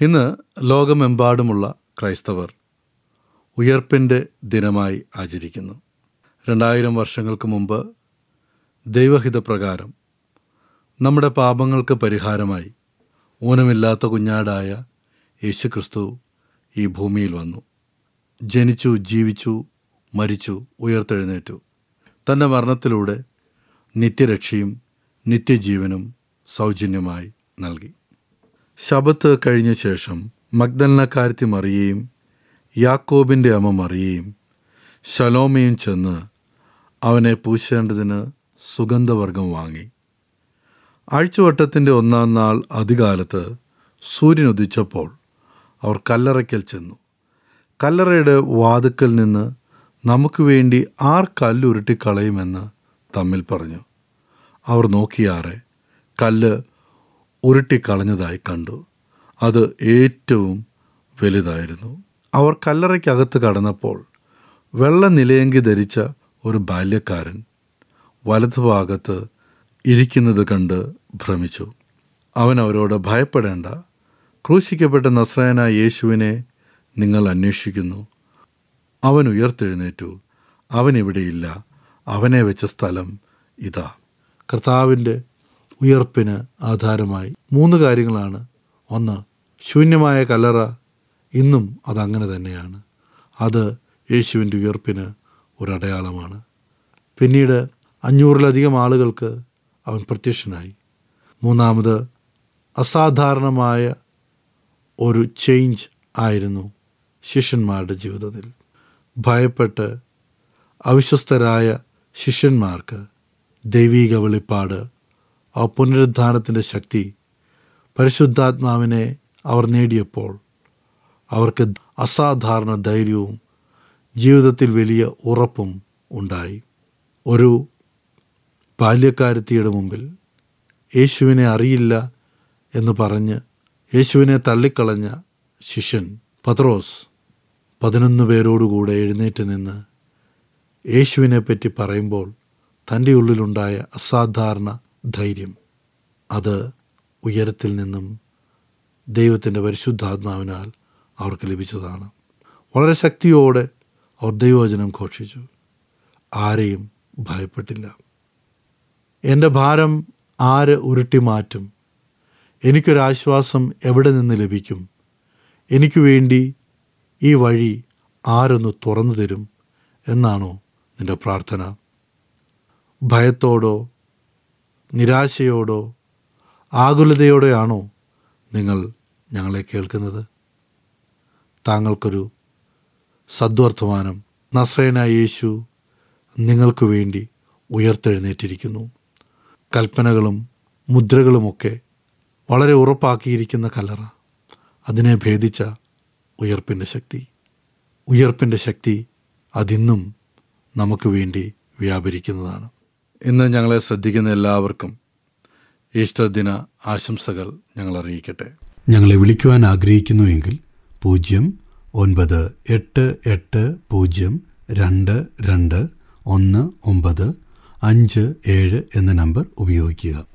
ഇന്ന് ലോകമെമ്പാടുമുള്ള ക്രൈസ്തവർ ഉയർപ്പിൻ്റെ ദിനമായി ആചരിക്കുന്നു രണ്ടായിരം വർഷങ്ങൾക്ക് മുമ്പ് ദൈവഹിതപ്രകാരം നമ്മുടെ പാപങ്ങൾക്ക് പരിഹാരമായി ഊനമില്ലാത്ത കുഞ്ഞാടായ യേശുക്രിസ്തു ഈ ഭൂമിയിൽ വന്നു ജനിച്ചു ജീവിച്ചു മരിച്ചു ഉയർത്തെഴുന്നേറ്റു തൻ്റെ മരണത്തിലൂടെ നിത്യരക്ഷയും നിത്യജീവനും സൗജന്യമായി നൽകി ശബത്ത് കഴിഞ്ഞ ശേഷം മഗ്ദലനക്കാരത്തി മറിയയും യാക്കോബിൻ്റെ അമ്മ മറിയയും ശലോമയും ചെന്ന് അവനെ പൂശേണ്ടതിന് സുഗന്ധവർഗം വാങ്ങി ആഴ്ചവട്ടത്തിൻ്റെ ഒന്നാം നാൾ അധികാലത്ത് സൂര്യൻ ഉദിച്ചപ്പോൾ അവർ കല്ലറയ്ക്കൽ ചെന്നു കല്ലറയുടെ വാതുക്കൽ നിന്ന് നമുക്ക് വേണ്ടി ആർ കല്ലുരുട്ടിക്കളയുമെന്ന് തമ്മിൽ പറഞ്ഞു അവർ നോക്കിയാറെ കല്ല് ഉരുട്ടിക്കളഞ്ഞതായി കണ്ടു അത് ഏറ്റവും വലുതായിരുന്നു അവർ കല്ലറയ്ക്കകത്ത് കടന്നപ്പോൾ വെള്ള നിലയങ്കി ധരിച്ച ഒരു ബാല്യക്കാരൻ വലതുഭാഗത്ത് ഇരിക്കുന്നത് കണ്ട് ഭ്രമിച്ചു അവൻ അവരോട് ഭയപ്പെടേണ്ട ക്രൂശിക്കപ്പെട്ട നസ്രായനായ യേശുവിനെ നിങ്ങൾ അന്വേഷിക്കുന്നു അവൻ ഉയർത്തെഴുന്നേറ്റു അവൻ ഇവിടെയില്ല അവനെ വെച്ച സ്ഥലം ഇതാ കർത്താവിൻ്റെ ഉയർപ്പിന് ആധാരമായി മൂന്ന് കാര്യങ്ങളാണ് ഒന്ന് ശൂന്യമായ കല്ലറ ഇന്നും അതങ്ങനെ തന്നെയാണ് അത് യേശുവിൻ്റെ ഉയർപ്പിന് ഒരടയാളമാണ് പിന്നീട് അഞ്ഞൂറിലധികം ആളുകൾക്ക് അവൻ പ്രത്യക്ഷനായി മൂന്നാമത് അസാധാരണമായ ഒരു ചേഞ്ച് ആയിരുന്നു ശിഷ്യന്മാരുടെ ജീവിതത്തിൽ ഭയപ്പെട്ട് അവിശ്വസ്തരായ ശിഷ്യന്മാർക്ക് ദൈവീക വെളിപ്പാട് ആ പുനരുദ്ധാനത്തിൻ്റെ ശക്തി പരിശുദ്ധാത്മാവിനെ അവർ നേടിയപ്പോൾ അവർക്ക് അസാധാരണ ധൈര്യവും ജീവിതത്തിൽ വലിയ ഉറപ്പും ഉണ്ടായി ഒരു ബാല്യക്കാരത്തിയുടെ മുമ്പിൽ യേശുവിനെ അറിയില്ല എന്ന് പറഞ്ഞ് യേശുവിനെ തള്ളിക്കളഞ്ഞ ശിഷ്യൻ പത്രോസ് പതിനൊന്ന് പേരോടുകൂടെ എഴുന്നേറ്റ് നിന്ന് യേശുവിനെ പറ്റി പറയുമ്പോൾ തൻ്റെ ഉള്ളിലുണ്ടായ അസാധാരണ ധൈര്യം അത് ഉയരത്തിൽ നിന്നും ദൈവത്തിൻ്റെ പരിശുദ്ധാത്മാവിനാൽ അവർക്ക് ലഭിച്ചതാണ് വളരെ ശക്തിയോടെ അവർ ദൈവവചനം ഘോഷിച്ചു ആരെയും ഭയപ്പെട്ടില്ല എൻ്റെ ഭാരം ആര് ഉരുട്ടി മാറ്റും എനിക്കൊരാശ്വാസം എവിടെ നിന്ന് ലഭിക്കും എനിക്ക് വേണ്ടി ഈ വഴി ആരൊന്ന് തുറന്നു തരും എന്നാണോ നിൻ്റെ പ്രാർത്ഥന ഭയത്തോടോ നിരാശയോടോ ആകുലതയോടെയാണോ നിങ്ങൾ ഞങ്ങളെ കേൾക്കുന്നത് താങ്കൾക്കൊരു സദ്വർത്തമാനം നസ്രയനായ യേശു നിങ്ങൾക്ക് വേണ്ടി ഉയർത്തെഴുന്നേറ്റിരിക്കുന്നു കൽപ്പനകളും മുദ്രകളുമൊക്കെ വളരെ ഉറപ്പാക്കിയിരിക്കുന്ന കല്ലറ അതിനെ ഭേദിച്ച ഉയർപ്പിൻ്റെ ശക്തി ഉയർപ്പിൻ്റെ ശക്തി അതിന്നും നമുക്ക് വേണ്ടി വ്യാപരിക്കുന്നതാണ് ഇന്ന് ഞങ്ങളെ ശ്രദ്ധിക്കുന്ന എല്ലാവർക്കും ഈസ്റ്റർ ദിന ആശംസകൾ ഞങ്ങൾ അറിയിക്കട്ടെ ഞങ്ങളെ വിളിക്കുവാൻ ആഗ്രഹിക്കുന്നുവെങ്കിൽ പൂജ്യം ഒൻപത് എട്ട് എട്ട് പൂജ്യം രണ്ട് രണ്ട് ഒന്ന് ഒമ്പത് അഞ്ച് ഏഴ് എന്ന നമ്പർ ഉപയോഗിക്കുക